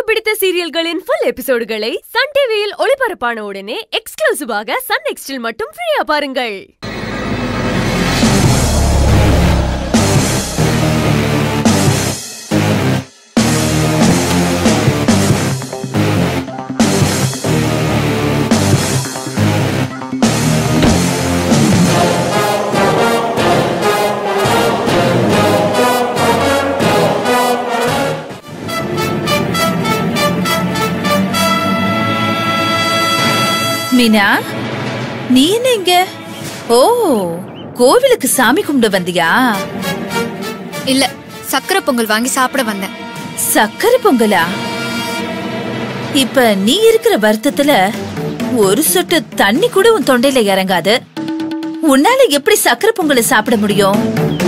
பிடித்த சீரியல்களின் full எபிசோடுகளை Sun டிவியில் ஒளிபரப்பான உடனே எக்ஸ்க்ளூசிவாக சன் நெக்ஸ்டில் மட்டும் ஃப்ரீயா பாருங்கள் மீனா நீ என்ன இங்க ஓ கோவிலுக்கு சாமி கும்பிட வந்தியா இல்ல சக்கரை பொங்கல் வாங்கி சாப்பிட வந்தேன் சக்கரை பொங்கலா இப்ப நீ இருக்கிற வருத்தத்துல ஒரு சொட்டு தண்ணி கூட உன் தொண்டையில இறங்காது உன்னால எப்படி சக்கரை பொங்கலை சாப்பிட முடியும்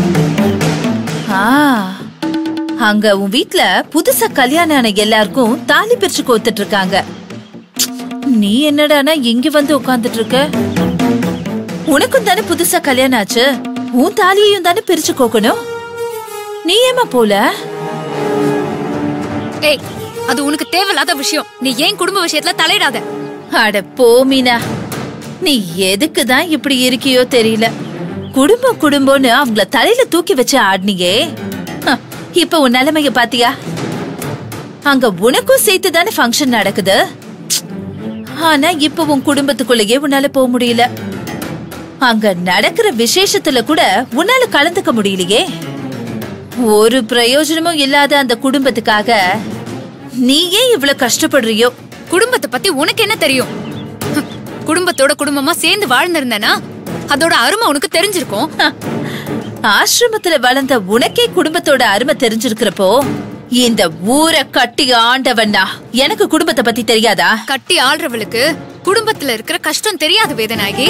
ஆ அங்க உன் வீட்ல புதுசா கல்யாணம் ஆன எல்லாருக்கும் தாலி பிரிச்சு கோத்துட்டு இருக்காங்க நீ என்னடானா இங்க வந்து உட்கார்ந்துட்டு இருக்க உனக்கும் தானே புதுசா கல்யாணம் ஆச்சு உன் தாலியையும் தானே பிரிச்சு கோக்கணும் நீ ஏமா போல ஏய் அது உனக்கு தேவையில்லாத விஷயம் நீ ஏன் குடும்ப விஷயத்துல தலையிடாத அட போ மீனா நீ எதுக்கு தான் இப்படி இருக்கியோ தெரியல குடும்பம் குடும்பம்னு அவங்கள தலையில தூக்கி வச்சு ஆடினியே ஹ, இப்ப உன் நிலைமைய பாத்தியா அங்க உனக்கும் சேர்த்து தானே ஃபங்க்ஷன் நடக்குது ஆனா இப்ப உன் குடும்பத்துக்குள்ளேயே உன்னால போக முடியல அங்க நடக்கிற விசேஷத்துல கூட உன்னால கலந்துக்க முடியலையே ஒரு பிரயோஜனமும் இல்லாத அந்த குடும்பத்துக்காக நீ ஏன் இவ்வளவு கஷ்டப்படுறியோ குடும்பத்தை பத்தி உனக்கு என்ன தெரியும் ஹம், குடும்பத்தோட குடும்பமா சேர்ந்து வாழ்ந்திருந்தேனா அதோட அருமை உனக்கு தெரிஞ்சிருக்கும் ஹ, ஆசிரமத்துல வளர்ந்த உனக்கே குடும்பத்தோட அருமை தெரிஞ்சிருக்கிறப்போ இந்த ஊரை கட்டி ஆண்டவன்னா எனக்கு குடும்பத்தை பத்தி தெரியாதா கட்டி ஆள்றவளுக்கு குடும்பத்துல இருக்கிற கஷ்டம் தெரியாது வேதநாயகி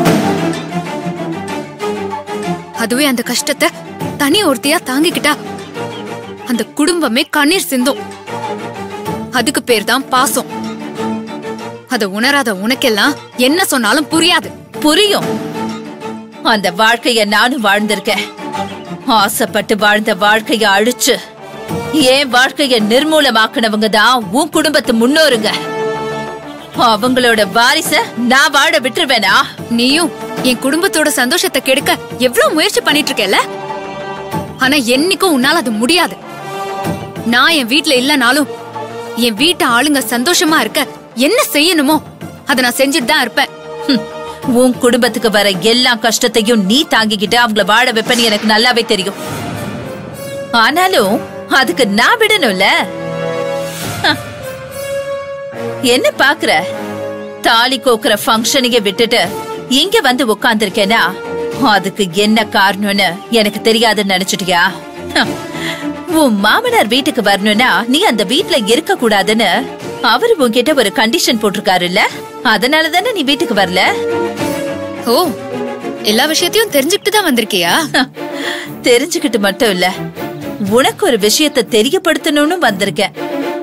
அதுவே அந்த கஷ்டத்தை தனி ஒருத்தியா தாங்கிக்கிட்டா அந்த குடும்பமே கண்ணீர் சிந்தும் அதுக்கு பேர் தான் பாசம் அத உணராத உனக்கெல்லாம் என்ன சொன்னாலும் புரியாது புரியும் அந்த வாழ்க்கைய நானும் வாழ்ந்திருக்கேன் ஆசைப்பட்டு வாழ்ந்த வாழ்க்கைய அழிச்சு என் வாழ்க்கைய நிர்மூலமாக்குனவங்க தான் உன் குடும்பத்து முன்னோருங்க அவங்களோட வாரிச நான் வாழ விட்டுருவேனா நீயும் என் குடும்பத்தோட சந்தோஷத்தை கெடுக்க எவ்வளவு முயற்சி பண்ணிட்டு இருக்கேல்ல ஆனா என்னைக்கும் உன்னால அது முடியாது நான் என் வீட்ல இல்லனாலும் என் வீட்டு ஆளுங்க சந்தோஷமா இருக்க என்ன செய்யணுமோ அதை நான் செஞ்சுட்டு தான் இருப்பேன் ஹம், உன் குடும்பத்துக்கு வர எல்லா கஷ்டத்தையும் நீ தாங்கிக்கிட்டு அவங்கள வாழ வைப்பேன்னு எனக்கு நல்லாவே தெரியும் ஆனாலும் அதுக்கு நான் விடணும்ல ஹ. என்ன பாக்குற தாலி கோக்குற ஃபங்க்ஷனையே விட்டுட்டு இங்க வந்து உட்கார்ந்திருக்கேனா அதுக்கு என்ன காரணம்னு எனக்கு தெரியாதுன்னு நினைச்சிட்டியா ஹ. உன் மாமனார் வீட்டுக்கு வரணும்னா நீ அந்த வீட்ல இருக்க கூடாதுன்னு அவரு உன்கிட்ட ஒரு கண்டிஷன் போட்டிருக்காருல்ல அதனால தானே நீ வீட்டுக்கு வரல ஓ எல்லா விஷயத்தையும் தெரிஞ்சுக்கிட்டு தான் வந்திருக்கியா தெரிஞ்சுக்கிட்டு மட்டும் இல்ல உனக்கு ஒரு விஷயத்தை தெரியப்படுத்தணும்னு வந்திருக்கேன்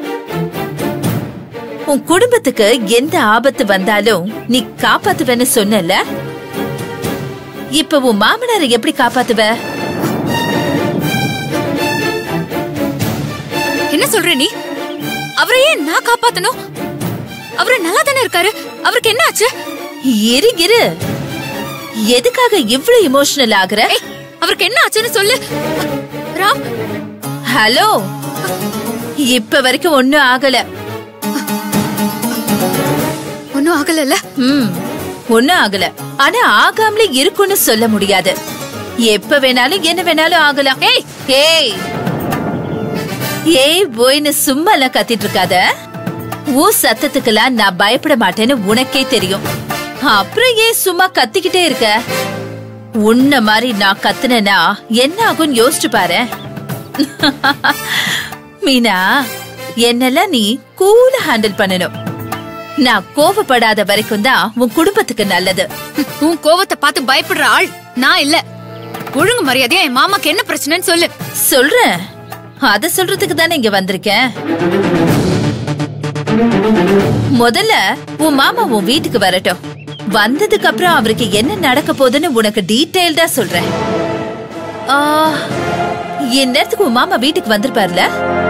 உன் குடும்பத்துக்கு எந்த ஆபத்து வந்தாலும் நீ காப்பாத்துவேன்னு சொன்னல இப்ப உன் மாமனாரை எப்படி காப்பாத்துவ என்ன சொல்ற நீ அவரை ஏன் நான் காப்பாத்தணும் அவரு நல்லா தானே இருக்காரு அவருக்கு என்ன ஆச்சு இரு இரு எதுக்காக இவ்ளோ இமோஷனல் ஆகுற ஏய் அவருக்கு என்ன ஆச்சுன்னு சொல்லு ராம் ஹலோ இப்ப வரைக்கும் ஒண்ணும் ஆகல ஒன்னும் ஆகலல்ல ம் ஒண்ணும் ஆகல ஆனா ஆகாமலே இருக்கும்னு சொல்ல முடியாது எப்ப வேணாலும் என்ன வேணாலும் ஆகலாம் ஏய் ஏய் ஏய் போய்னு சும்மா எல்லாம் கத்திட்டு இருக்காத ஊ சத்தத்துக்கெல்லாம் நான் பயப்பட மாட்டேன்னு உனக்கே தெரியும் அப்புறம் ஏன் சும்மா கத்திக்கிட்டே இருக்க உன்ன மாதிரி நான் கத்துனேனா என்ன ஆகும்னு யோசிச்சு பாரு மீனா என்னெல்லாம் நீ கூலா ஹேண்டில் பண்ணணும் நான் கோவப்படாத வரைக்கும் தான் உன் குடும்பத்துக்கு நல்லது உன் கோவத்தை பார்த்து பயப்படுற ஆள் நான் இல்ல ஒழுங்கு மரியாதையா என் மாமாக்கு என்ன பிரச்சனைன்னு சொல்லு சொல்றேன் அத சொல்றதுக்கு தானே இங்க வந்திருக்கேன் முதல்ல உன் மாமா உன் வீட்டுக்கு வரட்டும் வந்ததுக்கு அப்புறம் அவருக்கு என்ன நடக்க போகுதுன்னு உனக்கு டீடைல்டா சொல்றேன் ஆ, இந்நேரத்துக்கு உன் மாமா வீட்டுக்கு வந்திருப்பார்ல